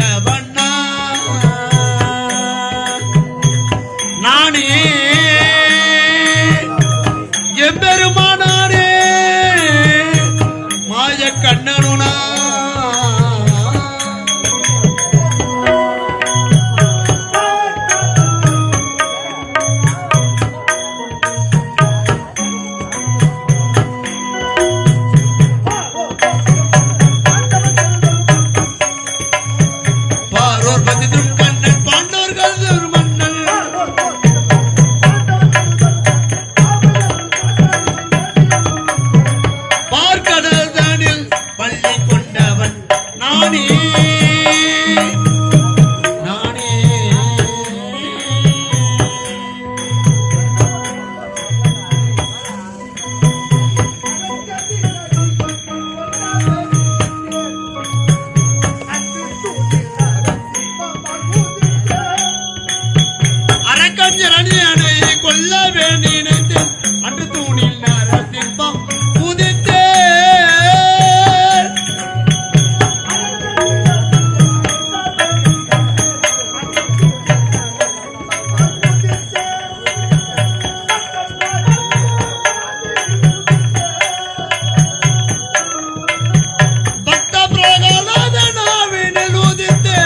கொண்டவண்ணா நானே எம்பெருமானாரே மாய கண்ணனுனா பாரோர் பதிதும் கண்ணன் பாண்டோர்கள் ஒரு மன்னன் பார்க்கடல் தானில் பள்ளி கொண்டவன் நானே நானே அரக்கஞ்சரணி அணையை கொல்லவே நினைத்து அன்று தூணில் நரசிம்மம் உதித்தே பக்த பிரகலாதனாவினில் உதித்தே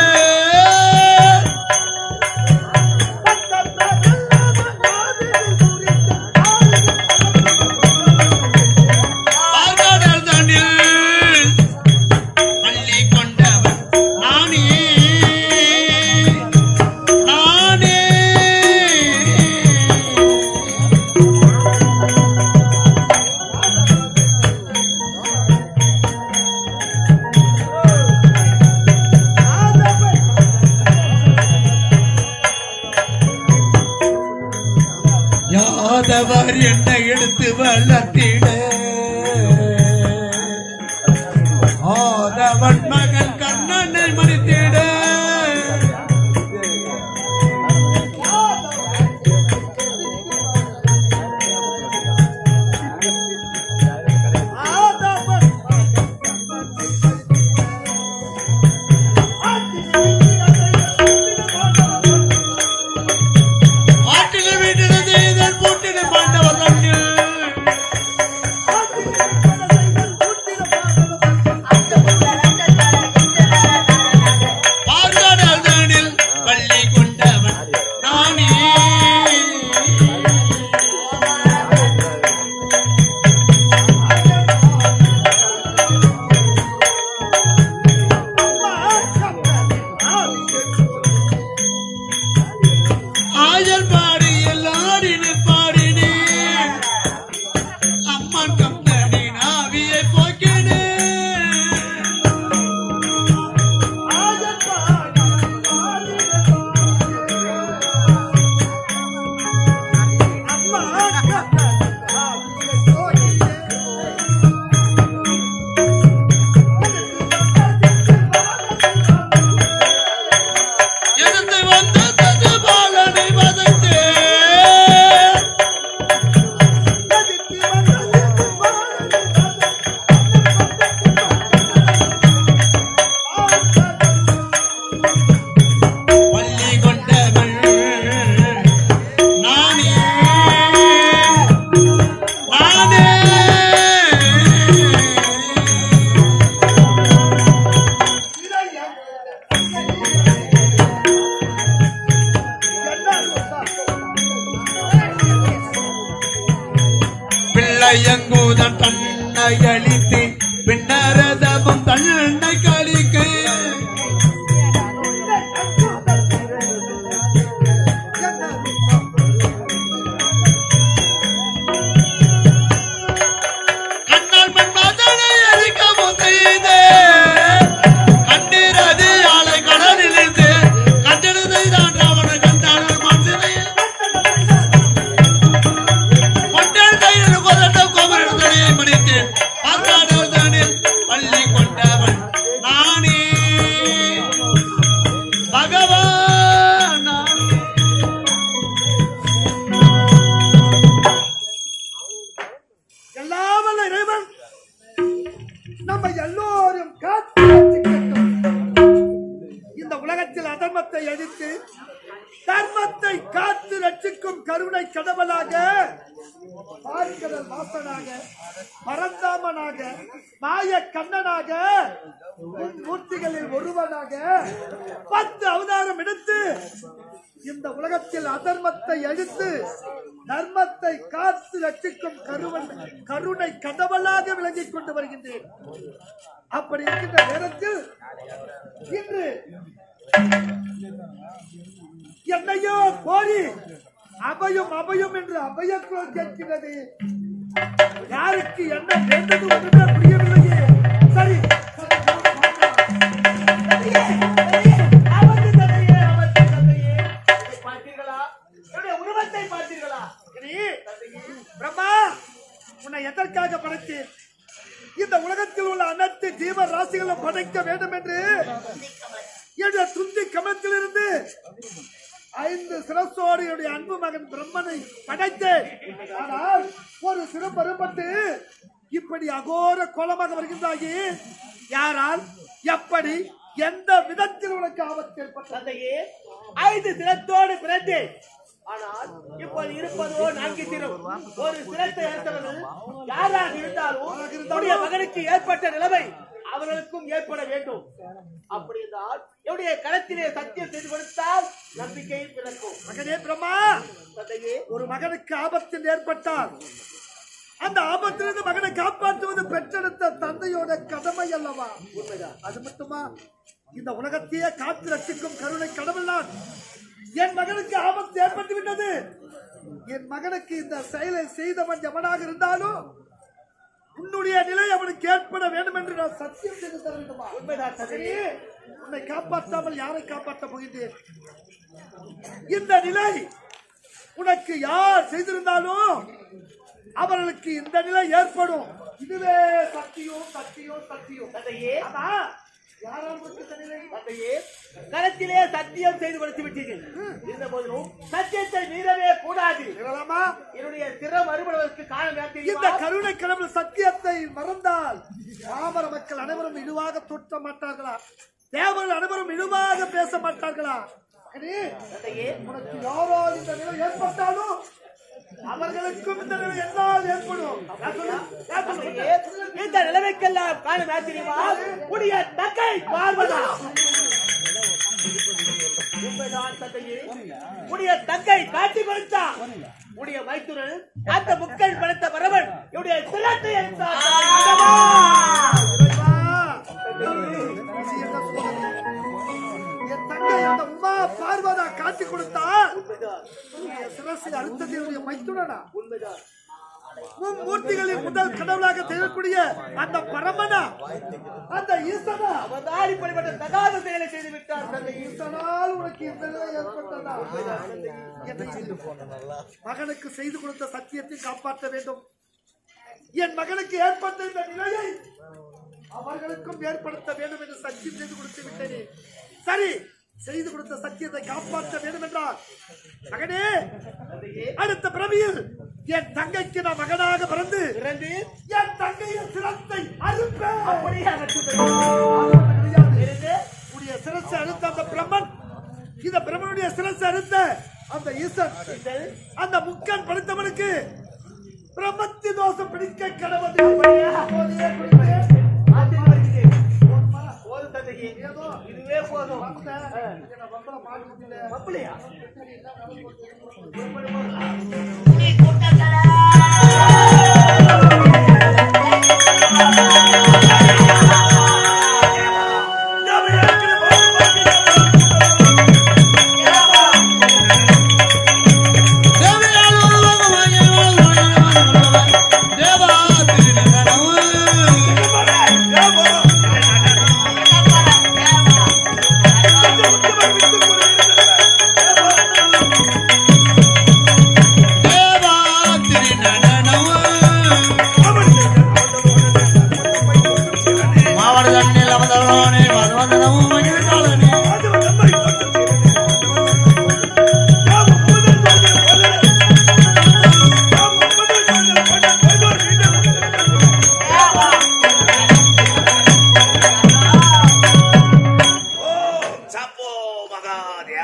ஆழ்கடல் தண்ணில் பள்ளி கொண்டவன் நானே நானே யாதவர் என்னை எடுத்து வளர்த்திட ஆதவன் மகன் கண்ணனை மறித்திட ஆட்டில வீட்டில செய்தல் பூட்டின பாண்டவர் தண்ணில் பார்க்கடல் தண்ணில் பள்ளி கொண்டவன் நானே ஆயல் பாடி எல்லாரினு பாடினே அம்மன் கம்பனி நாவியை போக்கினே எதிர்த்து வந்த தது பாலனை வதைத்தே பள்ளி கொண்டவள் நானே நானே பிள்ளையங்கூதன் தன்னை அழித்து பின்னரதமும் தன்னை கழிக்க கண்ணால் மண் மதனை அழிக்கவும் செய்து கண்ணீரது ஆலை கடலிலிருந்து கண்டெடுத்து தான் ராவண கண்டாளர் மனசிலையில் கொண்டேன் கையில் கொதட்ட கோபுரம் தலையை மடித்து அந்த உலகத்தில் அதர்மத்தை அழித்து தர்மத்தை காத்து ரட்சிக்கும் கருணை கடவுளாக பார்க்கடல் வாசனாக பரந்தாமனாக மாய கண்ணனாக மூர்த்திகளில் ஒருவனாக பத்து அவதாரம் எடுத்து இந்த உலகத்தில் அதர்மத்தை அழித்து தர்மத்தை காத்து ரட்சிக்கும் கருவன் கருணை கடவுளாக விளங்கிக் கொண்டு வருகின்றேன் அப்படி இருக்கின்ற நேரத்தில் இன்று என்னையோ கோரி அபயம் அபயம் என்று அபயக்குரல் கேட்கிறது யாருக்கு என்ன வேண்டது ஒன்றுமே புரியவில்லையே சரி சரி, அமர்ந்து தந்தையே, அமர்ந்து தந்தையே. இதை பார்த்தீர்களா என்னுடைய உருவத்தை பார்த்தீர்களா சரி. பிரம்மா உன்னை எதற்காக படைத்தேன் இந்த உலகத்தில் உள்ள அனைத்து ஜீவ ராசிகளும் படைக்க வேண்டும் என்று என்னுடைய துந்தி கமலத்திலிருந்து ஐந்து சிரசோடு என்னுடைய அன்பு மகன் பிரம்மனை படைத்தேன் ஆனால் ஒரு சிறு பருப்பட்டு இப்படி அகோர கோலமாக வருகின்றாயே யாரால் எப்படி எந்த விதத்தில் உனக்கு ஆபத்து ஏற்பட்டது தந்தையே ஐந்து சிரத்தோடு பிறந்தேன் ஆனால் இப்போது இருப்பதோ நான்கு சிரம் ஒரு சிரத்தை அறுத்தவர்கள் யாராக இருந்தாலும் என்னுடைய மகனுக்கு ஏற்பட்ட நிலைமை அவர்களுக்கும் ஏற்பட வேண்டும் அப்படி என்றால் என்னுடைய களத்திலே சத்தியம் செய்து கொடுத்தால் நம்பிக்கை பிறக்கும் மகனே பிரம்மா தந்தையே ஒரு மகனுக்கு ஆபத்து ஏற்பட்டால் அந்த ஆபத்திலிருந்து மகனை காப்பாற்றுவது பெற்றெடுத்த தந்தையோட கடமை அல்லவா அது மட்டுமா இந்த உலகத்தையே காத்து ரட்சிக்கும் கருணை கடவுள் நான் என் மகனுக்கு ஆபத்து ஏற்பட்டு விட்டது என் மகனுக்கு இந்த செயலை செய்தவன் எவனாக இருந்தாலும் உன்னுடைய நிலை அவனுக்கு ஏற்பட வேண்டும் என்று நான் சத்தியம் செய்து தர வேண்டுமா உண்மைதான் சரி தந்தையே உன்னை காப்பாற்றாமல் யாரை காப்பாற்ற போகின்றேன் இந்த நிலை உனக்கு யார் செய்திருந்தாலும் அவர்களுக்கு இந்த நிலை ஏற்படும் இதுவே சக்தியும் சக்தியும் சக்தியும் தந்தையே அதான் யாரால் உனக்கு இந்த நிலை தந்தையே களத்திலே சத்தியம் செய்து கொடுத்து விட்டீர்கள் இருந்த போதிலும் சத்தியத்தை மீறவே கூடாது சொல்லலாமா என்னுடைய திறம் அறுபடுவதற்கு காரணம் என்ன இந்த தெரியுமா? கருணை கடவுள் சத்தியத்தை மறந்தால் பாமர மக்கள் அனைவரும் இழிவாக தோற்ற மாட்டார்களா தேவர்கள் அனைவரும் இழிவாக பேச மாட்டார்களா சரி, தந்தையே உனக்கு யாரால் இந்த நிலை ஏற்பட்டாலும் அவர்களுக்கும் இந்த நிலை என்னால் ஏற்படும் நான் சொல்ல- நான் சொல்ல- தந்தையே, இந்த நிலைமைக்கெல்லாம் காரணம் என்ன தெரியுமா உடைய தக்கை பார்வதா உண்மைதான் தந்தையே உடைய தங்கை காட்சி கொடுத்தான் உடைய மைத்துரன் அந்த முக்கள் படைத்த வரவன் என்னுடைய சிலத்தை எடுத்தான் இறைவா, இது என்ன சோதனை? என் தங்கை அந்த உமா பார்வதா காட்டி கொடுத்தா உண்மைதான் உன்னுடைய சிரசை அறுத்ததினுடைய மைத்துனனா உண்மைதான் மும்மூர்த்திகளின் முதல் கடவுளாக திகழக்கூடிய அந்த பரமனா அந்த ஈசனா அவர்தான் இப்படிப்பட்ட தகாத செயலை செய்து விட்டார் தந்தையே ஈசனால் உனக்கு இந்த நிலை ஏற்பட்டதா என்னை மகனுக்கு செய்து கொடுத்த சத்தியத்தை காப்பாற்ற வேண்டும் என் மகனுக்கு ஏற்பட்ட இந்த நிலையை அவர்களுக்கும் ஏற்படுத்த வேண்டும் என்று சத்தியம் செய்து கொடுத்து விட்டேனே சரி செய்து கொடுத்த சத்தியத்தை காப்பாற்ற வேண்டும் என்றால் மகனே அடுத்த பிறவியில் என் தங்கைக்கு நான் மகனாக பிறந்து பிறந்து என் தங்கையின் சிரத்தை அறுப்பேன் அப்படியே அகற்று இருந்து உடைய சிரசை அறுத்த அந்த பிரம்மன் இந்த பிரம்மனுடைய சிரசை அறுத்த அந்த ஈசன் அந்த முக்கன் படுத்தவனுக்கு பிரம்மத்தி தோஷம் பிடிக்க கடவுள் அப்போதே குடித்தேன். போதும் தந்தையே இதுவே போதும் என்னை வம்பல மாட்டி விட்டுல. அப்படியா தேவா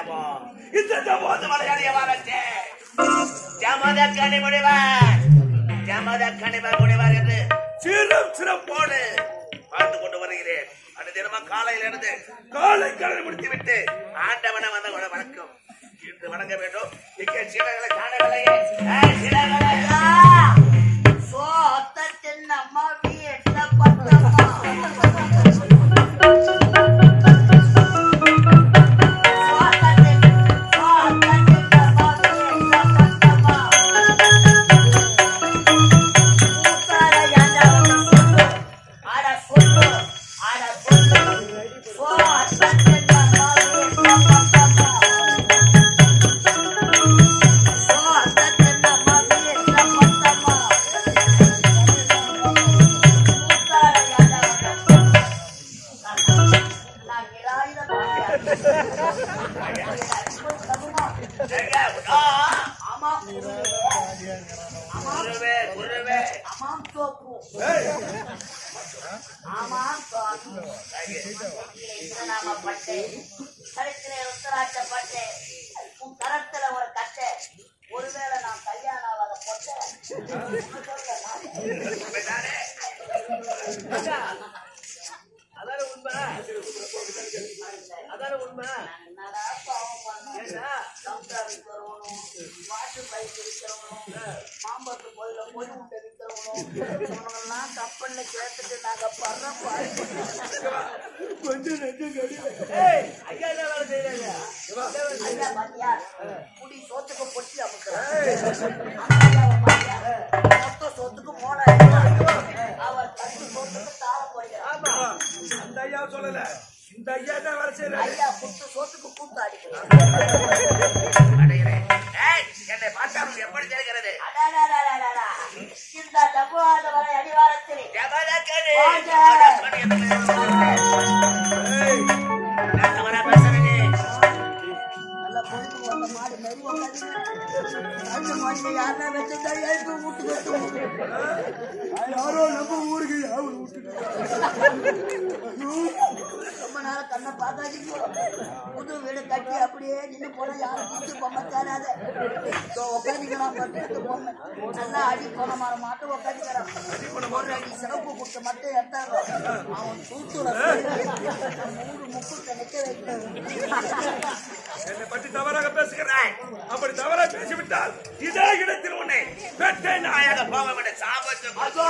ஜபோ இந்த ஜபோ அந்த மலையாளிய வாரத்தே ஜமத கனி முடிவார் ஜமத கனிவர் முடிவார் என்று சிறம் சிறப்போடு பார்த்து கொண்டு வருகிறேன் அந்த தினமும் காலையில இருந்து காலை கடல் முடித்து விட்டு ஆண்டவனை வந்த கூட வணக்கம் இன்று வணங்க வேண்டும் இங்கே சிலர்களை காணவில்லையே ஏய், சிலர்களை ஏங்க, ஆ, குருவே குருவே ஒருவேளை நான் கல்யாணம் ஆகாத பொட்டை உண்மைதானே? அதான உண்மை அதான உண்மை என்னடா பாவம் பண்ண ஏண்டா சம்சாரிக்கு வரவனும் வாட்டு பைக் விற்கிறவனும் மாம்பழத்து கோயில போய் முட்டை விற்கிறவனும் இவனெல்லாம் கப்பல்ல சேர்த்துட்டு நாங்க படுற பாடு ஏய் ஐயா என்ன வேலை செய்யறாங்க ஐயா பாத்தியா குடி சோத்துக்கு பொட்டி அமுக்குறான் ஐயாவை பாத்தியா மொத்த சொத்துக்கு மோன அவர் கட்டு சொத்துக்கு தாள போயிடுறான் ஆமா அந்த ஐயா சொல்லல இந்த ஐயா தான் வேலை செய்யறாரு ஐயா குத்து சொத்துக்கு கூத்து அடிக்கிறான் அடைகிறேன். ஏய், என்னை பார்த்தால் எப்படி தெரிகிறது அடாடாடாடாடா. இந்த தப்புவாத வரை அடிவாரத்தில் ஜபதக்கனி, வாங்க. ஜபதக்கனி என்று பெயர் ஏய், நான் தவறா பேசுறேனே. நல்ல பொழுது வந்த மாடு மெரி உட்காந்து அந்த மாட்டை யாரா வச்சிருந்தா எழுப்பு வீட்டு கட்டுவோம் யாரோ நம்ம ஊருக்கு யாரும் ரொம்ப நேரம் கண்ணை பார்த்தாதீங்க புது வீடு கட்டி அப்படியே நின்று போனா யாரும் குத்து பொம்மை தேராத உட்காந்துக்கிறான் பத்து பொம்மை நல்லா அடி போன மரம் மாட்டு உட்காந்துக்கிறான் ஒரு அடி சிறப்பு குட்டு மட்டும் எடுத்தாங்க அவன் தூத்துற மூணு முக்கு நிக்க வைக்கிறான் என்னை பற்றி தவறாக பேசுகிறாய் அப்படி தவறாக பேசிவிட்டால் இதே இடத்தில் உன்னை பெற்ற நாயாக போக விட சாபத்து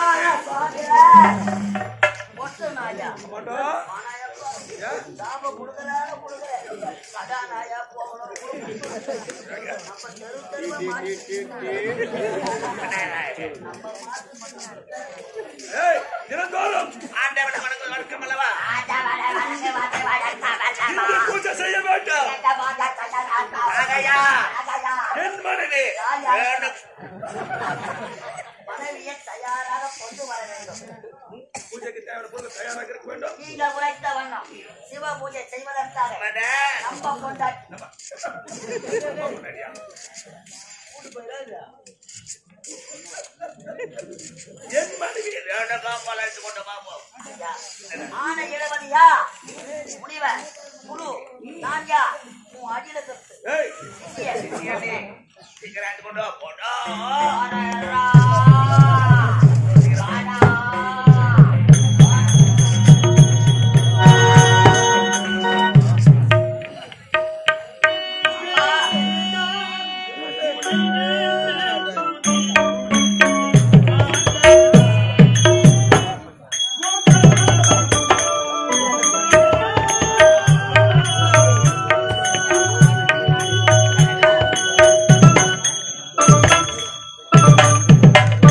மொத்த நாயா மாட்டோம் ஆனாயப்பா, சாப குடுக்கறான குடுக்கற. கதாநாயா போகணும். நம்ம தெரு தெருவா மாட்டி நம்ம மாட்டு மட்டும் ஏய், தினந்தோறும் ஆண்டவனை வணங்கு வணக்கம் அல்லவா இன்று பூஜை செய்ய வேண்டும் ஆகையா என் மனைவி வேண்டும் மனைவியை தயாராக கொண்டு வர வேண்டும் பூஜைக்கு தேவையான பொருள் தயாராக இருக்க வேண்டும் நீங்கள் உழைத்த வண்ணம் சிவ பூஜை செய்வதற்காக மனே, நம்ம கொண்டாடி முன்னாடியா? என் மனைவி ரெண்டு காப்பால் அழைத்து கொண்டு பார்ப்போம் ஆன இளவதியா முனிவர் குரு நான்யா உன் அடியில கத்து ஏய் சிஷிய. சிசியனே, சீக்கிரம் அழைத்து கொண்டு வா. போடா. ஆனரா. ஆனா. ஏய்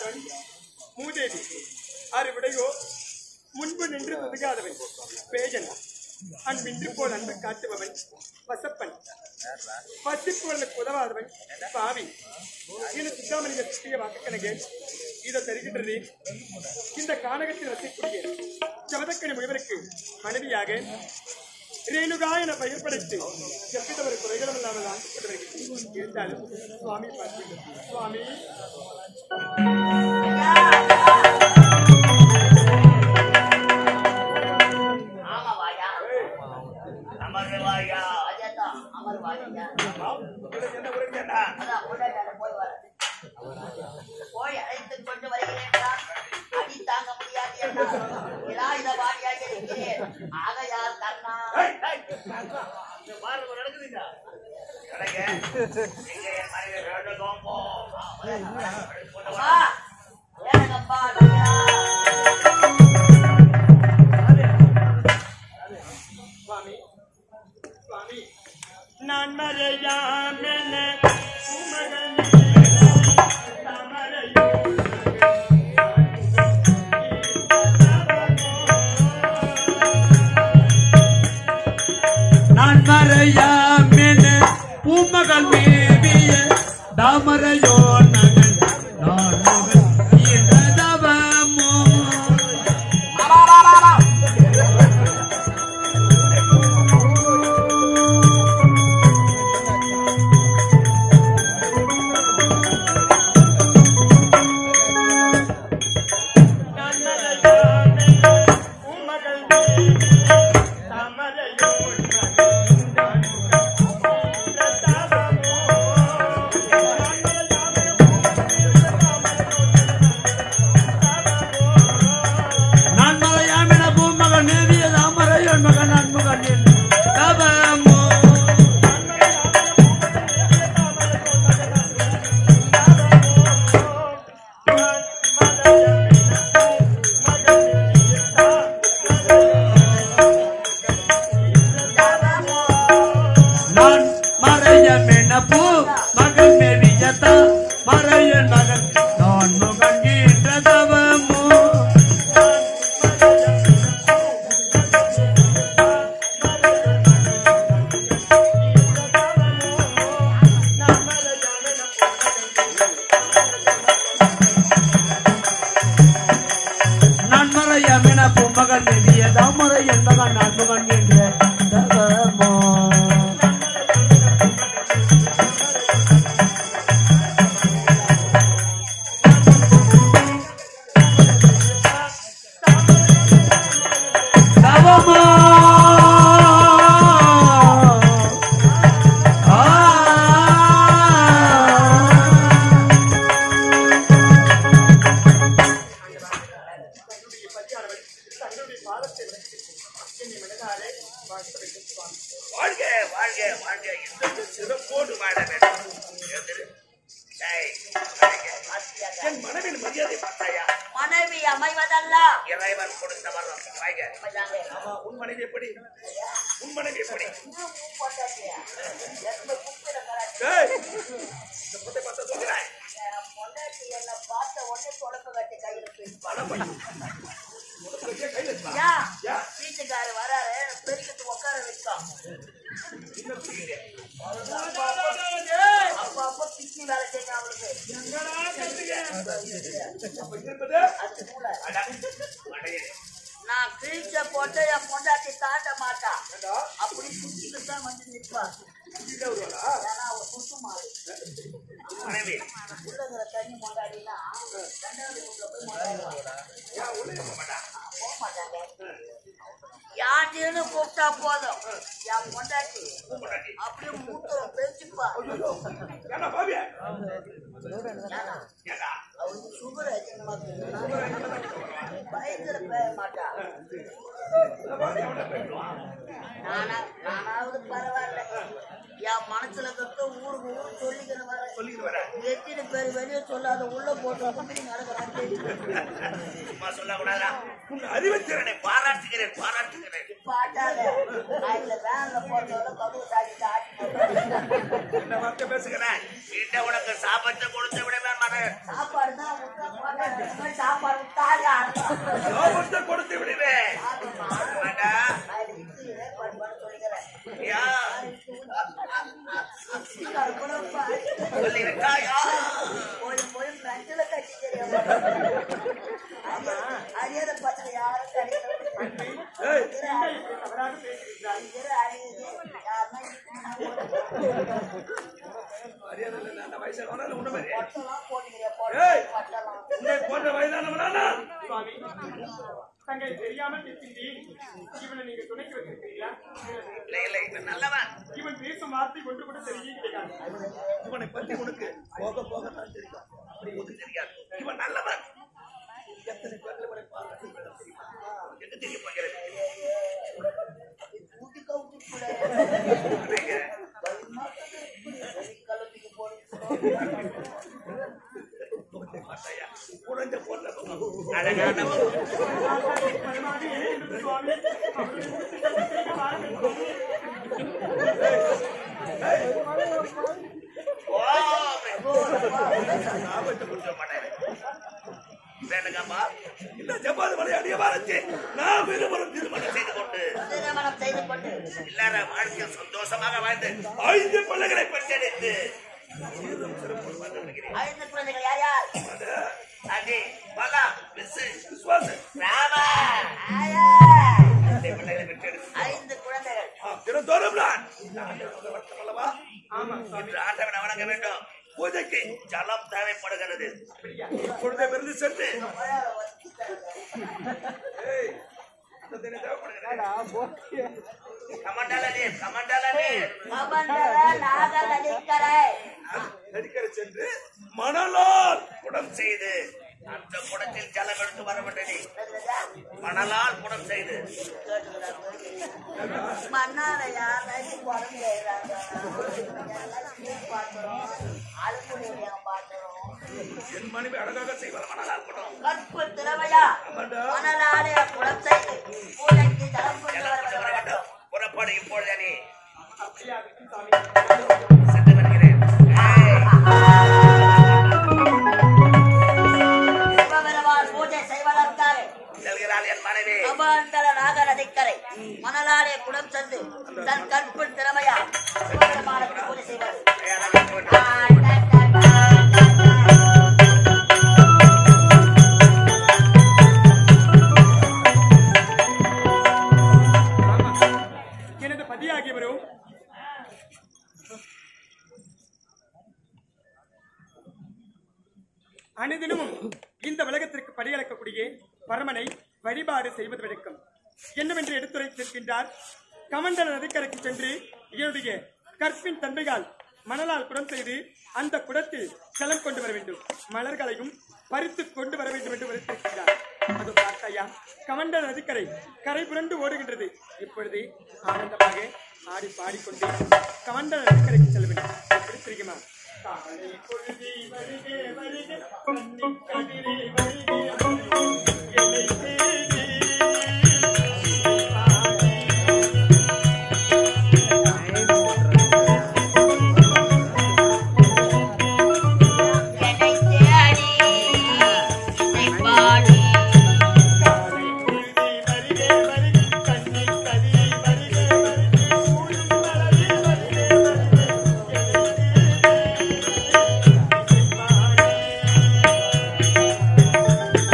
அறிவில்லாதவன் மூதேவி அறிவிடையோ முன்பு நின்று முதுகாதவன் பேஜன் அன்பின்றி போல் அன்பு காட்டுபவன் வசப்பன் பசிப்பவர்களுக்கு உதவாதவன் பாவி இது சித்தாமணிக சுற்றிய வாக்குக்கணக்கு இதை தருகின்றது இந்த கானகத்தில் வசிக்கூடிய ஜமதக்கணி முனிவருக்கு மனைவியாக ரேணுகா என பெயர் படைத்து எவ்வித ஒரு குறைகளும் இல்லாமல் ஆக்கப்பட்டு வருகிறது இருந்தாலும் சுவாமி பார்த்து சுவாமி ஆமா வாயா அமர்ந்து வாயா அதேதான் அமர் வாயா உங்களுக்கு என்ன உரிமைடா அதான் கொண்டாட்டால போய் வர போய் அழைத்து கொண்டு வருகிறேன் அடி தாங்க முடியாது என்றால் இலாயுத வாடியாக இருக்கிறேன் ஆகையால் கண்ணா பாருங்க நடக்குதுங்க கடைங்க நீங்க என் மனைவி ரெண்டு கோம்போ அம்மா ஏனங்கப்பா நம்பியா சுவாமி சுவாமி நான் மறையாமென உமகன் தாமரையோ நான் மறையாமென பூமகள் மேவிய தாமரையோ நகன் நான் மகன் இந்த தவமோ நான் மறையாமென உமகன் மேவிய தாமரையோ நகன் நான் மகன் இந்த தவமோ நான் மறையாமென பூமகள் மேவிய தாமரையோ மகன் நான் மகன் என் தவமோ நான் மறையமென பூ மகன் மேவிய தா மறையன் மகன் நான் மகன் என்ற தவமோ நான் மறையமென பூ மகன் மேவிய தாமரையன் மகன் நான் மகன் என்ற தவமோ தவமோ ஆ வாழ்க வாழ்க வாழ்க இந்த சிறப்போடு வாழ வேண்டும் எதிரு. டேய், கடைங்க. என் மனைவின் மரியாதை பார்த்தாயா மனைவி அமைவதல்ல இறைவன் கொடுத்த வரம் வாங்க அமைதாங்க. ஆமா உன் மனைவி எப்படி உன் மனைவி எப்படி இன்னும் மூ போட்டாச்சியா? எத்தனை குப்பிட கராச்சி. டேய், இந்த புத்தை பார்த்து சொல்கிறாய் என் பொண்டாட்டி என்னை பார்த்த உடனே தொடக்க கட்டி கையில போய் ஏன்? வீட்டுக்காரர் வராரு பெருக்கிட்டு உட்கார வச்சோம் அப்ப அப்ப பிச்சி வேலை செய்யும் அவளுக்கு அது மூளை. அட, மடையனே. நான் கிழிச்ச போட்டு என் பொண்டாட்டி தாண்ட மாட்டா அப்படி சுத்திட்டு தான் வந்து நிற்பா ஏன்னா அவ சுத்து மாடு மனைவி உள்ளங்கிற தண்ணி கொண்டாடினா ரெண்டாவது வீட்டுல போய் கொண்டாடுவாங்க போக மாட்டாங்க யார்கிட்டயும் கூப்பிட்டா போதும் என் பொண்டாட்டி அப்படியே மூத்தம் பேச்சுப்பா ஏண்டா பாவியா ஏன்னா, ஏண்டா அவருக்கு சுகர் அதிகமா இருக்குதுன்னா, பயத்துல பேய மாட்டா நானா நானாவது பரவாயில்ல என் மனசுல இருக்க ஊருக்கு ஊரு சொல்லிக்கிற வர சொல்லிட்டு வரேன் எத்தனை பேர் வெளியே சொல்லாத உள்ள போட்டு கும்பி நடக்கிறாங்க சும்மா சொல்லக்கூடாதா உன் அறிவுத்திறனை பாராட்டுகிறேன் பாராட்டுகிறேன் பாட்டாத நான் இந்த வேன்ல போறதோட கதவு தாட்டி ஆட்டி என்ன வார்த்தை பேசுகிறேன் வீட்டை உனக்கு சாபத்தை கொடுத்து விடுவேன் மகன் சாப்பாடு தான் விட்டா போட்டா மாதிரி சாப்பாடு விட்டாரு ஆரம்பம். சாபத்தை கொடுத்து விடுவேன் ஆமாம்மா. வேண்டா நான் இதுக்கு ஏற்பாடு பண்ண சொல்லிக்கிறேன். யா சீக்கிரம் கொடுப்பா. சொல்லியிருக்காயா போய் போய் நெஞ்சில கட்டி தெரியாம. அறியாத- அறியாத பசங்க யாரும் கிடைக்கல. இருக்கிற அறி- இருக்கிற அறிவு யாருன்னா மரியாதை அந்த வயசான உண்மை பொட்டெல்லாம் போட்டுக்கிறியா, ஏய். பொட்டெல்லாம், பொட்டெல்லாம். உன்னை போன்ற வயதானவனானா சுவாமி தங்களை தெரியாமல் இருக்கின்றேன் இவனை நீங்க துணைக்கு வச்சிருக்கீங்களா இல்லை இல்லை இவன் நல்லவன் இவன் பேசும் வார்த்தை ஒன்று கூட தெரிய கிடைக்காது இவனை பத்தி உனக்கு போக போக தான் தெரியும் அப்படி ஒன்றும் தெரியாது இவன் நல்லவன் எத்தனை பேர்கள் இவனை பார்த்து தெரியுமா என்ன தெரிய போகிறது ஊட்டி கவுட்டி கூட. அன்னைக்கு பயமா இருக்குது. வெளி கலப்பிக்கு போறது. தோட்டை பார்த்தாயா? குழந்தை போன்ற அழகானவன் சுவாமி அவருடைய முகத்தை செய்ய பாருங்கள் ஆபத்தை கொடுக்க மாட்டேன் வேணுங்கம்மா இந்த ஜப்பாது மலை அடியவாரத்தை நாம் இருவரும் திருமணம் செய்து கொண்டு திருமணம் செய்து கொண்டு எல்லார வாழ்க்கை சந்தோஷமாக வாழ்ந்து ஐந்து பிள்ளைகளை பெற்றெடுத்து சீரும் சிறப்பும் வாழ்ந்து வருகிறேன். ஐந்து குழந்தைகள் யார் யார் அது, அஜி, பலா, விசு, விசுவாசு, ராமா ஆயா. ஐந்து பிள்ளைகளை பெற்றெடுத்து ஐந்து குழந்தைகள் ஆ, தினந்தோறும் நான் இந்த ஆண்டவனுக்கு வட்டம் அல்லவா? இன்று ஆண்டவனை வணங்க வேண்டும் பூஜைக்கு ஜலம் தேவைப்படுகிறது இப்பொழுதே விருந்து சென்று ஏய், அந்த தினம் தேவைப்படுகிறது. கமண்டல நீர், கமண்டல நீர். கமண்டல நாகல் அடிக்கரை நதிக்கரை சென்று மணலால் குடம் செய்து அந்த குடத்தில் ஜலம் எடுத்து வர வேண்டும் நீ. மணலால் குடம் செய்து மன்னார யாரும் உடம்பு செய்யறாங்க பாக்குறோம் அழுக்குடியா பாக்குறோம் என் மனைவி அழகாக செய்வார் மணலால் குடம் கற்பு திறமையா ஆமாண்டா. மணலாடைய குடம் செய்து பூஜைக்கு ஜலம் கொண்டு ஜலம் வர கொண்டு வர வேண்டும் வேண்டும் புறப்படு இப்பொழுதே நீ அப்படியா இருக்கும் சாமி சென்று வருகிறேன் ஏய், சிவபெருமான் பூஜை செய்வதற்காக செல்கிறாள் என் மனைவி கமண்டல நாக நதிக்கரை மணலாடைய குடம் சென்று தன் கற்பு திறமையா சிவபெருமானுக்கு பூஜை செய்வது அழகாக வேண்டும். ஆ, டா, டா, டா, டா, டா. எனது பதியாகியவரும் அனுதினமும் இந்த உலகத்திற்கு படியளக்கக்கூடிய பரமனை வழிபாடு செய்வது வழக்கம் என்னவென்று எடுத்துரைத்திருக்கின்றார் கமண்டல நதிக்கரைக்கு சென்று என்னுடைய கற்பின் தன்மையால் மணலால் குடம் செய்து அந்த குடத்தில் ஜலம் கொண்டு வர வேண்டும் மலர்களையும் பறித்து கொண்டு வர வேண்டும் என்று உரைத்திருக்கின்றார் அது பார்த்தாயா கமண்டல நதிக்கரை கரை புரண்டு ஓடுகின்றது இப்பொழுது ஆனந்தமாக ஆடி பாடிக்கொண்டு கமண்டல நதிக்கரைக்கு செல்ல வேண்டும் எப்படி தெரியுமா காலை பொழுதி வருகே வருகே கண்ணிக் கதிரே வருகே வருகே என்னை தேடி பாடி என்னை தேடி என்னை பாடி காலை பொழுதி வருகே வருகே கண்ணிக் கதிரே வருகே வருகே சூழும் மலரே வருகே வருகே என்னை தேடி என்னை பாடி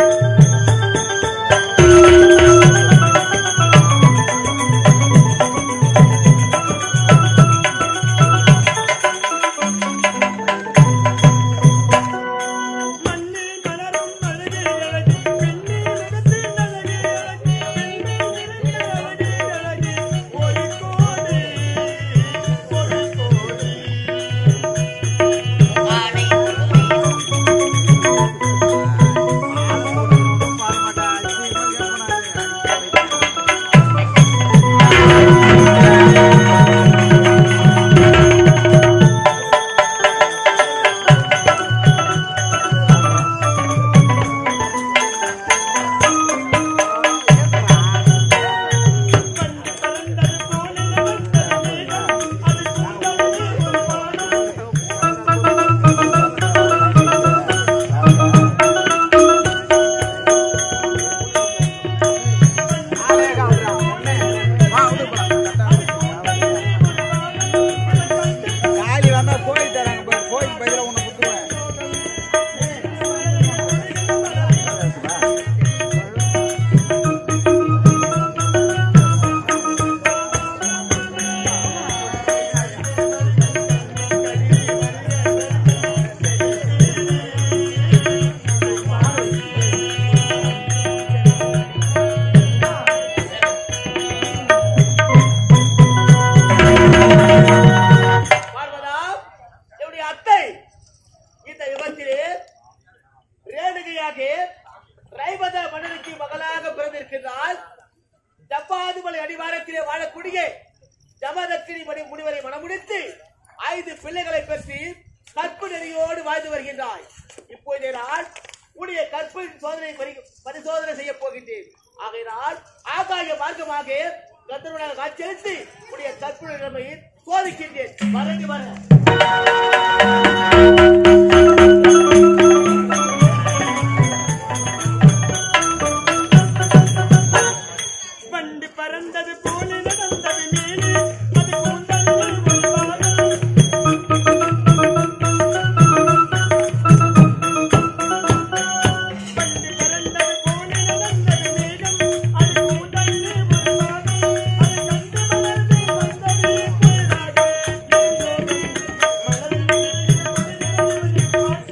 முனிவரை முனிவரை மனமுடித்து ஐந்து பிள்ளைகளை பெற்று கற்பு நெறியோடு வாழ்ந்து வருகின்றாய் இப்போது நான் உடைய கற்பு சோதனை பரி- பரிசோதனை செய்ய போகின்றேன் ஆகையினால் ஆகாய மார்க்கமாக கத்தருடைய காட்சியளித்து உடைய கற்பு நிலைமையை சோதிக்கின்றேன் வரண்டு வர வண்டு பறந்தது போல நடந்தது மேலே அது கூந்தல் உள்வாரும். வண்டு பறந்தது போல நடந்தது மேகம் அது கூந்தல் உள்வாரும். அது கண்டு மலர்ந்து வந்தது புயலாக. மலர்ந்து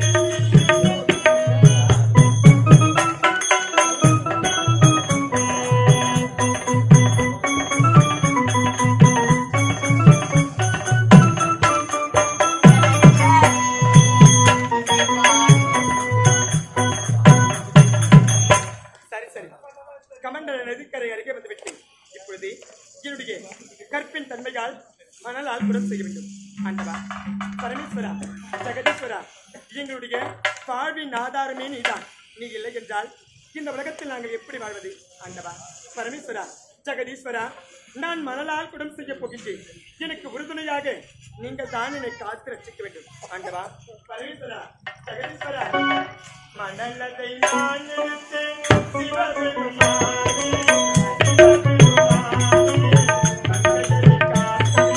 சரி சரி கமண்டல நதிக்கரை அருகே வந்து விட்டேன் இப்பொழுது என்னுடைய கற்பின் தன்மையால் மணலால் புறம் செய்ய வேண்டும் ஆண்டவா பரமேஸ்வரா ஜெகதீஸ்வரா எங்களுடைய வாழ்வின் ஆதாரமே நீதான் நீ இல்லை என்றால் இந்த உலகத்தில் நாங்கள் எப்படி வாழ்வது ஆண்டவா பரமேஸ்வரா ஜெகதீஸ்வரா நான் மணலால் குடம் செய்ய போகின்றேன் எனக்கு உறுதுணையாக நீங்கள் தான் என்னை காத்து ரட்சிக்க வேண்டும் ஆண்டவா பரமேஸ்வரா ஜெகதீஸ்வரா மணலதை நான் எடுத்தேன் சிவபெருமானே, சிவபெருமானே, மங்களத்தை காத்து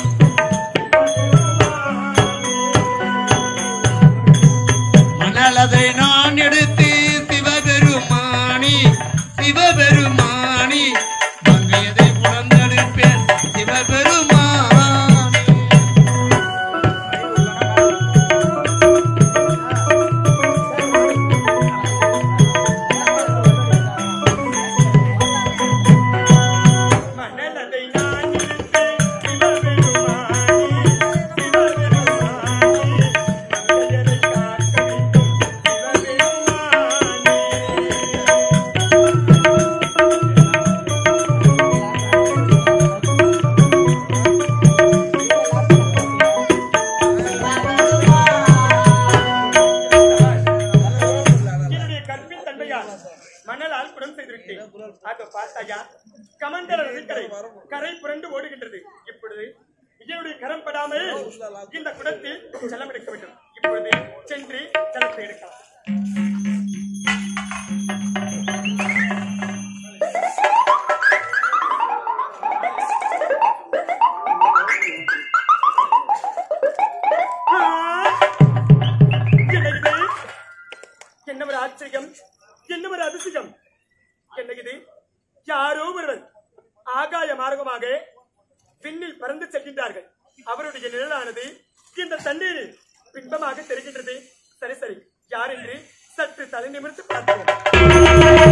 மணலதை நான் எடுத்து சிவபெருமானி சிவபெருமானி மங்கையதை புலந்தெடுப்பேன் சிவபெருமானி மணலதை நான் எடுத்தேன் சிவபெருமானே, சிவபெருமானே, மங்கையரை காக்க வேண்டும் சிவபெருமானே. என்னுடைய கற்பின் தன்மையால் மணலால் புறம் செய்திருக்கேன் ஆக பார்த்தாயா கமண்டல நதிக்கரை கரை புரண்டு ஓடுகின்றது இப்பொழுது என்னுடைய கரம் படாமல் இந்த குடத்தில் ஜலம் எடுக்க வேண்டும் இப்பொழுது சென்று ஜலத்தை எடுக்கலாம் ஆ! என்ன இது? என்ன ஒரு ஆச்சரியம் என்ன ஒரு அதிசயம் என்ன இது யாரோ ஒருவர் ஆகாய மார்க்கமாக விண்ணில் பறந்து செல்கின்றார்கள் அவருடைய நிழலானது இந்த தண்ணீரில் பின்பமாக தெரிகின்றது சரி சரி யார் என்று சற்று தலை நிமிர்ந்து பார்ப்போம்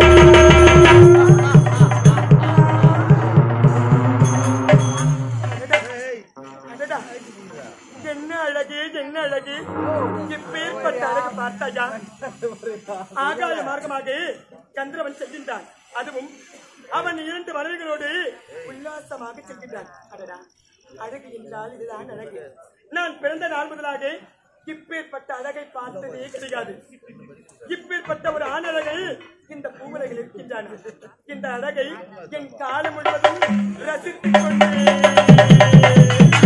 அடடா, அடடா. என்ன அழகு என்ன அழகு எப்பேற்பட்ட அழகு பார்த்தாயா ஆகாய மார்க்கமாக சந்திரவன் செல்கின்றான் அதுவும் அவன் இரண்டு மலர்களோடு உல்லாசமாக செல்கின்றான் அடடா அழகு என்றால் இதுதான் அழகு நான் பிறந்த நாள் முதலாக இப்பேற்பட்ட அழகை பார்த்ததே கிடையாது இப்பேற்பட்ட ஒரு ஆணழகை இந்த பூவுலகில் இருக்கின்றான் இந்த அழகை என் காலம் முழுவதும் ரசித்துக் கொண்டேன்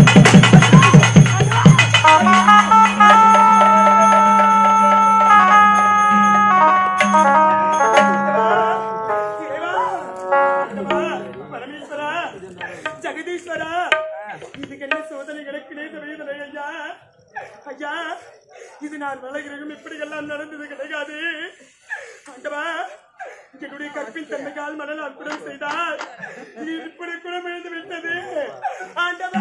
இறைவா, ஆண்டவா, பரமேஸ்வரா, ஜெகதீஸ்வரா இதுக்கு என்ன சோதனை கிடைக்கிறே தெரியவில்லை ஐயா ஐயா இது நான் வளர்கிறதும் இப்படியெல்லாம் நடந்தது கிடையாது ஆண்டவா என்னுடைய கற்பின் தன்மையால் மனநாள் குடம் செய்தால் இது இப்படி குடம் எழுந்து விட்டது ஆண்டவா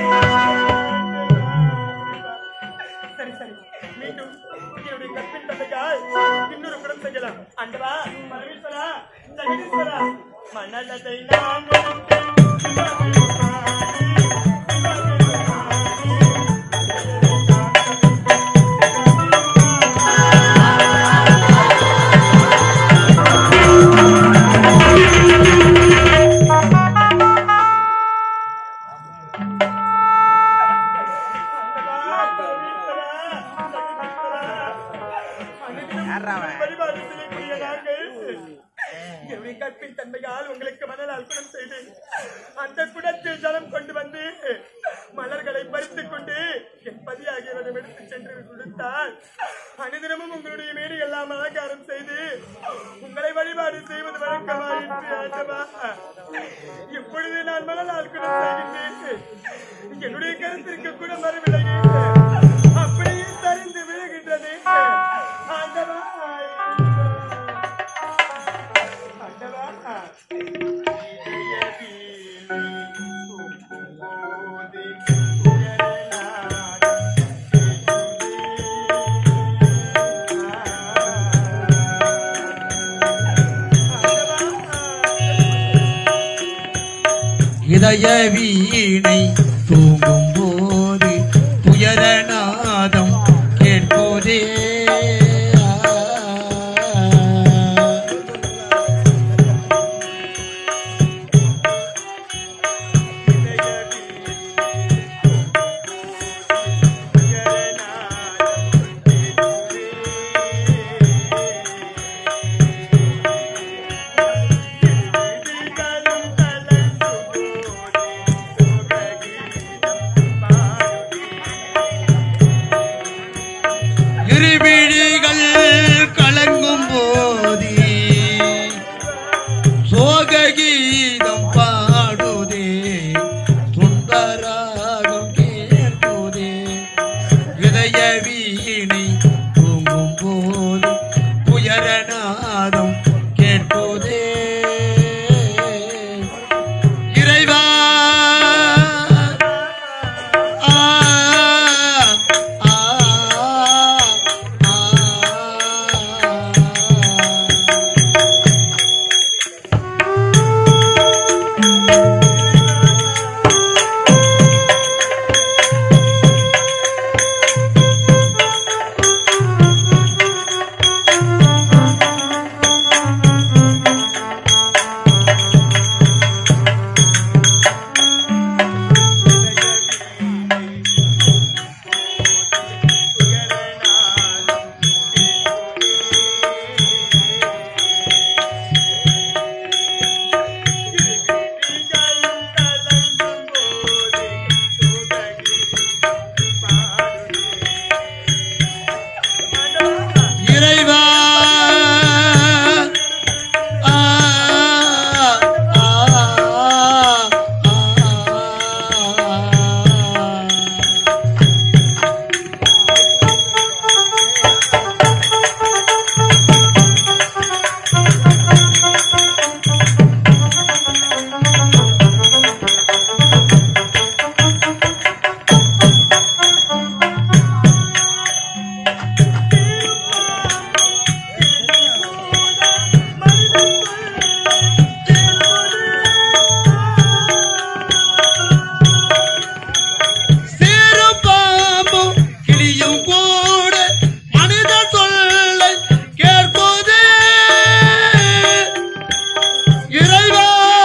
சரி சரி மீண்டும் என்னுடைய கற்பின் தந்தையால் இன்னொரு குடம் செய்யலாம் அண்டவா பரமேஸ்வரா ஜெகதீஸ்வரா மணலதை நான் எடுத்தேன் சிவபெருமானே, சிவபெருமானே, கற்பின் தன்மையால் உங்களுக்கு மணல் அர்ப்பணம் செய்தேன் அந்த குடத்தில் ஜலம் கொண்டு வந்து மலர்களை பறித்துக் கொண்டு என் பதியாகியவரிடம் எடுத்துச் சென்று கொடுத்தால் அனுதினமும் உங்களுடைய மேடு எல்லாம் அலங்காரம் செய்து உங்களை வழிபாடு செய்வது வழக்கமாயிற்று ஆண்டவா இப்பொழுது நான் மணல் அர்ப்பணம் செய்கின்றேன் என்னுடைய கருத்திற்கு கூட மறுவிலகி அப்படியே சரிந்து விழுகின்றது ஆண்டவா ஆண்டவா இதய வீணை தூங்கும் போது துயரநாதம் கேட்போதே இருவிழிகள் கலங்கும் போதே சோக கீதம் பாடுதே சுந்தராகம் கேட்குதே இதய வீணை தூங்கும் போது புயரநாதம் கேட்போதே இறைவா ஆ ஆ ஆ இறைவா ஆ ஆ ஆ சிறு பாம்பும் கிளியும் கூட மனித சொல்லை கேட்போதே இறைவா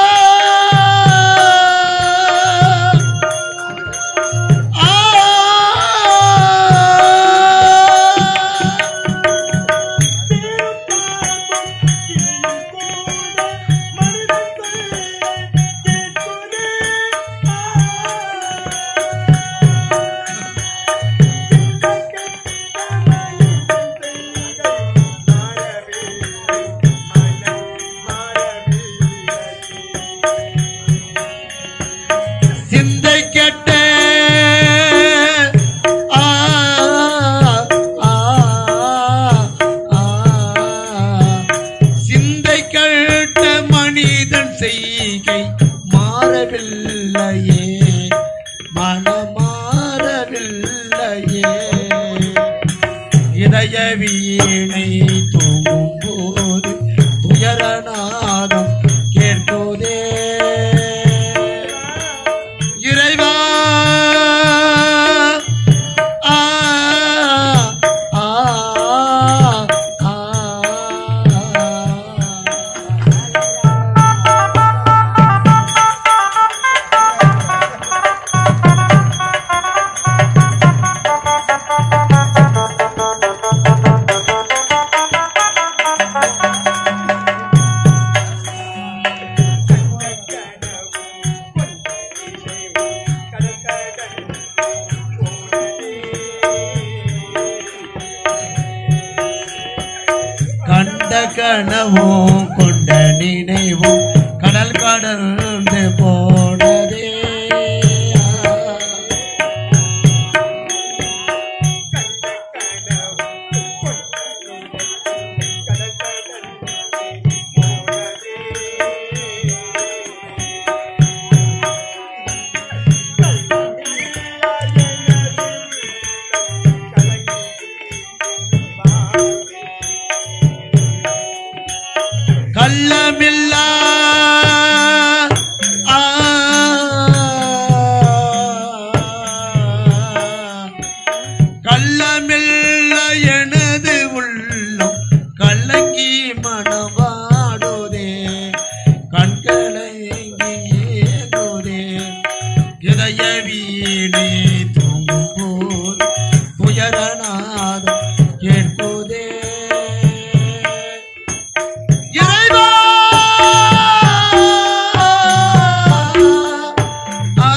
ஆ சிந்தை கெட்ட ஆ ஆ ஆ சிந்தை கெட்ட மனிதன் செய்கை மாறவில்லையே மனமாறவில்லையே இதய வீணை தூங்கும் போது துயரநாதம் கேட்போதே இறைவா ஆ ஆ ஆ கனவும் கொண்ட நினைவும் கடல் கடந்து போனதே கள்ளமில்லா ஆ. கள்ளமில்ல எனது உள்ளம் கலங்கி மனவாடுதே கண்கலங்கி ஏங்குதே இதய வீணே தூங்கும் போது துயரநாதம் கேட்குதே இறைவா ஆ.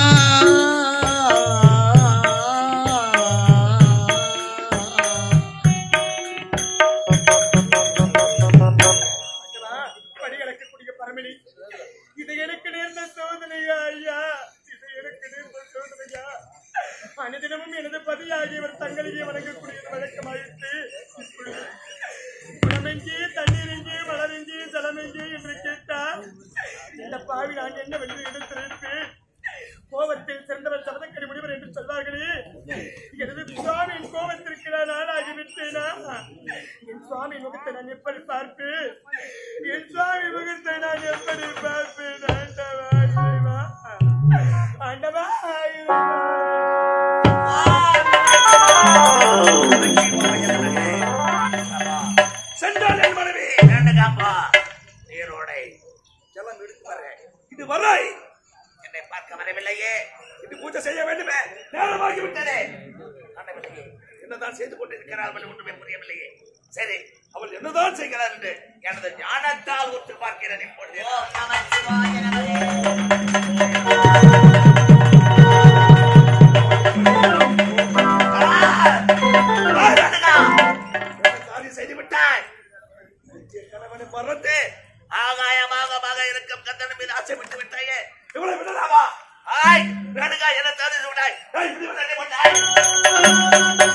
படிகளக்கக்கூடிய பரமணி இது எனக்கு நேர்ந்த சோதனையா ஐயா இது எனக்கு நேர்ந்த சோதனையா அனுதினமும் எனது பதியாகியவர் தங்களையே வணங்கக்கூடியது வழக்கமாயிற்று இப்பொழுது குளமெங்கே தண்ணீர் எங்கே மலரெங்கே ஜலமெங்கே என்று கேட்டால் இந்த பாவி நான் என்ன வென்று எடுத்திருப்பேன் கோபத்தில் சிறந்தவர் சபதக்கடி முடிவர் என்று சொல்வார்களே எனது சுவாமி என் கோபத்திற்கு நான் ஆளாகிவிட்டேனா என் சுவாமி முகத்தை நான் எப்படி பார்ப்பேன் என் சுவாமி முகத்தை நான் எப்படி பார்ப்பேன் ஆண்டவா இறைவா ஆண்டவா இறைவா சென்றால் என் மனைவி வேண்டுகாப்பா நீரோடை ஜலம் எடுத்து வரேன் இது வரை என்னை பார்க்க வரவில்லையே இது பூஜை செய்ய வேண்டுமே நேரமாகி விட்டதே ஆண்டவனே, என்னதான் செய்து கொண்டிருக்கிறாள் என்று ஒன்றுமே புரியவில்லையே சரி அவள் என்னதான் செய்கிறார் என்று எனது ஞானத்தால் ஒத்து பார்க்கிறேன் இப்பொழுது ஓம் நம சிவாய நமதே காரியம் செய்து விட்டாய் என் கணவனை மறந்து ஆகாயமாக மக இருக்கும் கந்தன் மீது ஆசை விட்டு விட்டாயே இவ்வளவு விடலாமா ஆய் வேணுகா என்ன தடுத்து விட்டாய் ஏய், இப்படி விட விட்டாய்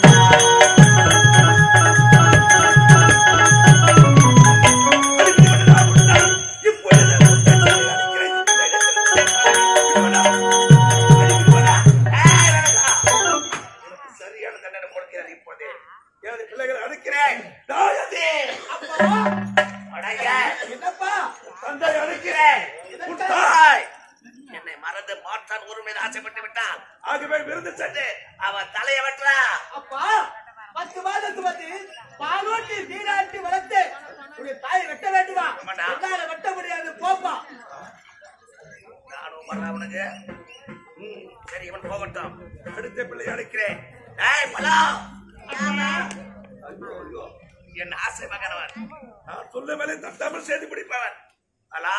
இப்படி விடலா, விட்டாய். இப்பொழுது முத்தத்தை அடிக்கிறேன். இந்த இடத்தில். இப்படி விடா. அடிக்கிட்டு விடா. ஏய், வேணுகா. உனக்கு சரியான தண்டனை கொடுக்கிறேன் இப்போதே எனது பிள்ளைகளை அனுக்கிறேன் தாயதே அடைய என்னப்பா தந்தை அனுக்கிறேன் உன் தாய் என்னை மறந்து மாற்றான் ஒரு மீது ஆசைப்பட்டு விட்டான் ஆகவே விருந்து சென்று அவன் தலையை வெட்டுறா அப்பா பத்து மாதத்து வந்து பாலோட்டி நீராட்டி வளர்த்து உடைய தாயை வெட்ட வேண்டுமா ஆமாடா. என்னால வெட்ட முடியாது போப்பா நானும் வர்றேன் அவனுக்கு ம், சரி இவன் போகட்டும் அடுத்த பிள்ளை அனுக்கிறேன் ஏய் பலா ஐயோ, ஐயோ. என் ஆசை மகனவன் நான் சொல்ல மேலே தட்டாமல் செய்து பிடிப்பவன் பலா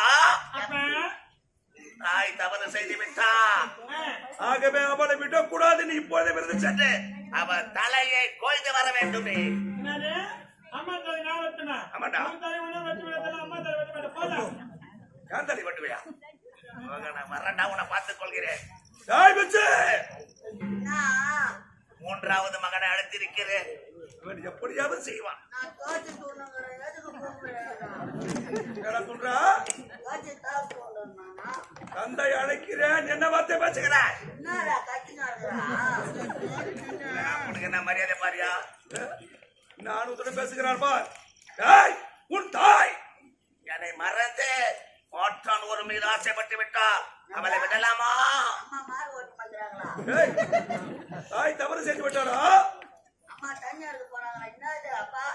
தாய் தவறு செய்து விட்டான் ஆகவே அவளை விடக்கூடாது நீ இப்போதே விருந்து சென்று அவன் தலையை கொய்து வர வேண்டும் நீ அம்மா தலை நான் வெட்டுனா ஆமாண்டா. உன் தலை உன்னை வெட்டி விடத்தானே அம்மா தலை வெட்டி விட போதும் ஏன் தள்ளி பண்ணுவியா நான் வரண்டா உன்னை பார்த்துக் கொள்கிறேன் தாய் வச்சு நான் மூன்றாவது மகனை அழைத்திருக்கிறேன் இவன் எப்படியாவது செய்வான் நான் தோச்சு தூணுங்கிறேன் எதுக்கு கூப்பிடுறேன் என்ன சொல்றா தோச்சு தான் தூண்டுனா தந்தை அழைக்கிறேன் என்ன வார்த்தை பேசுகிறாய் என்னடா கட்டினாடுறா உனக்கு என்ன மரியாதை பாரியா நான் உத்தரவு பேசுகிறான் பார் டேய், உன் தாய் என்னை மறந்து மாற்றான் ஒரு மீது ஆசைப்பட்டு விட்டால் அவளை விடலாமா அம்மா மாறு ஓட்டு பண்றாங்களா டேய், தாய் தவறு செய்து விட்டாரா அம்மா தண்ணி எடுத்து போறாங்களா என்னது அப்பா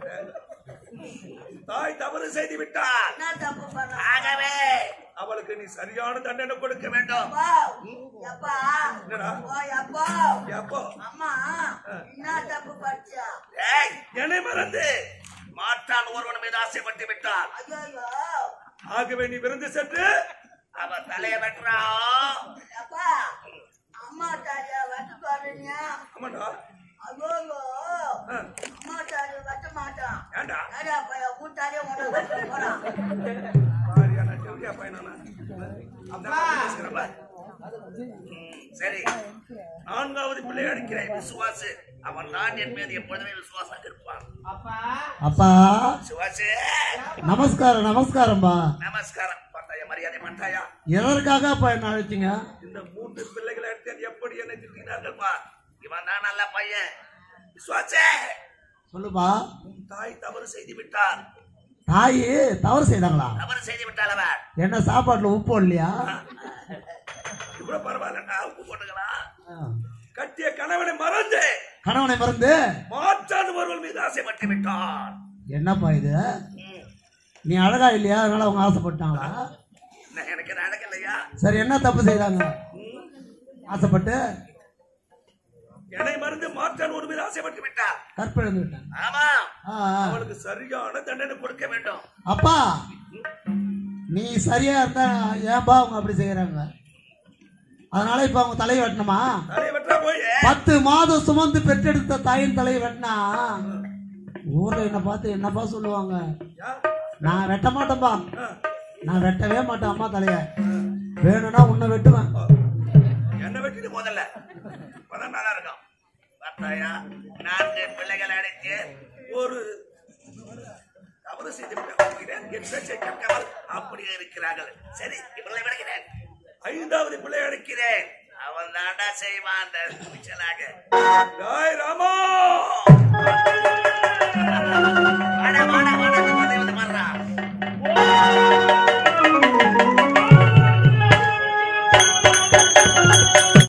தாய் தவறு செய்து விட்டால் என்ன தப்பு பண்ண ஆகவே அவளுக்கு நீ சரியான தண்டனை கொடுக்க வேண்டும் அப்பா எப்பா என்னடா? ஓ எப்பா எப்போ அம்மா என்ன தப்பு படிச்சா ஏய், என்னை மறந்து மாற்றான் ஒருவன் மீது ஆசைப்பட்டு விட்டால் ஐயோ ஆகவே நீ விருந்து சென்று அவன் தலையை வெட்டுறா எப்பா அம்மா தாரியா வெட்ட பாருங்க ஆமாண்டா ஐயோ அம்மா தாரியா வெட்ட மாட்டான் ஏண்டா ஏடா பையன் கூட்டாரே உனக்கு போறான் பாரியான ஜவுளியா பையனானா? அந்த மாதிரி பேசுறப்ப. ம், சரி நான்காவது பிள்ளை அடிக்கிறேன் விசுவாசு அவன் தான் என் மீது எப்பொழுதுமே விசுவாசமாக இருப்பான் அப்பா விசுவாசு நமஸ்காரம் நமஸ்காரம்பா நமஸ்காரம் பார்த்தாயா மரியாதை மாட்டாயா எதற்காக அப்பா என்ன அழைச்சிங்க இந்த மூன்று பிள்ளைகளை எடுத்து எப்படி என்னை திட்டினார்கள்ப்பா இவன் தான் நல்ல பையன் விசுவாசே சொல்லுப்பா உன் தாய் தவறு செய்து விட்டார் தாயி தவறு செய்தாங்களா தவறு செய்து விட்டாள் அவன் என்ன சாப்பாட்டுல உப்பு இல்லையா இவ்வளவு பரவாயில்லடா உப்பு போட்டுக்கலாம் கட்டிய கணவனை மறந்து கணவனை மறந்து மாற்றான் ஒருவன் மீது ஆசைப்பட்டு விட்டான் என்னப்பா இது நீ அழகா இல்லையா அதனால அவங்க ஆசைப்பட்டாங்களா என்ன, எனக்கு என்ன நடக்கலையா சரி என்ன தப்பு செய்தாங்க ஆசைப்பட்டு என்னை மறந்து மாற்றான் ஒரு மீது ஆசைப்பட்டு விட்டான் கற்பிழந்து விட்டாங்க ஆமா ஆ, ஆ. அவளுக்கு சரியான தண்டனை கொடுக்க வேண்டும் அப்பா நீ சரியா இருந்தா ஏன்பா அவங்க அப்படி செய்யறாங்க அதனால இப்ப அவங்க தலையை வெட்டணுமா தலையை வெட்டா போய் பத்து மாதம் சுமந்து பெற்றெடுத்த தாயின் தலையை வெட்டினா ஊர்ல என்ன பார்த்து என்னப்பா சொல்லுவாங்க நான் வெட்ட மாட்டேன்பா நான் வெட்டவே மாட்டேன் அம்மா தலைய வேணும்னா உன்னை வெட்டுவேன் என்ன வெட்டிட்டு முதல்ல அப்பதான் நல்லா இருக்கும் பார்த்தாயா நான்கு பிள்ளைகள் அடைத்து ஒரு தவறு செய்து விட்டேன் என் பேச்சை கேட்காமல் அப்படியே இருக்கிறார்கள் சரி இவர்களை விடுகிறேன் ஐந்தாவது பிள்ளை அடைக்கிறேன் அவன் தாண்டா செய்வான் அந்த துணிச்சலாக ராமா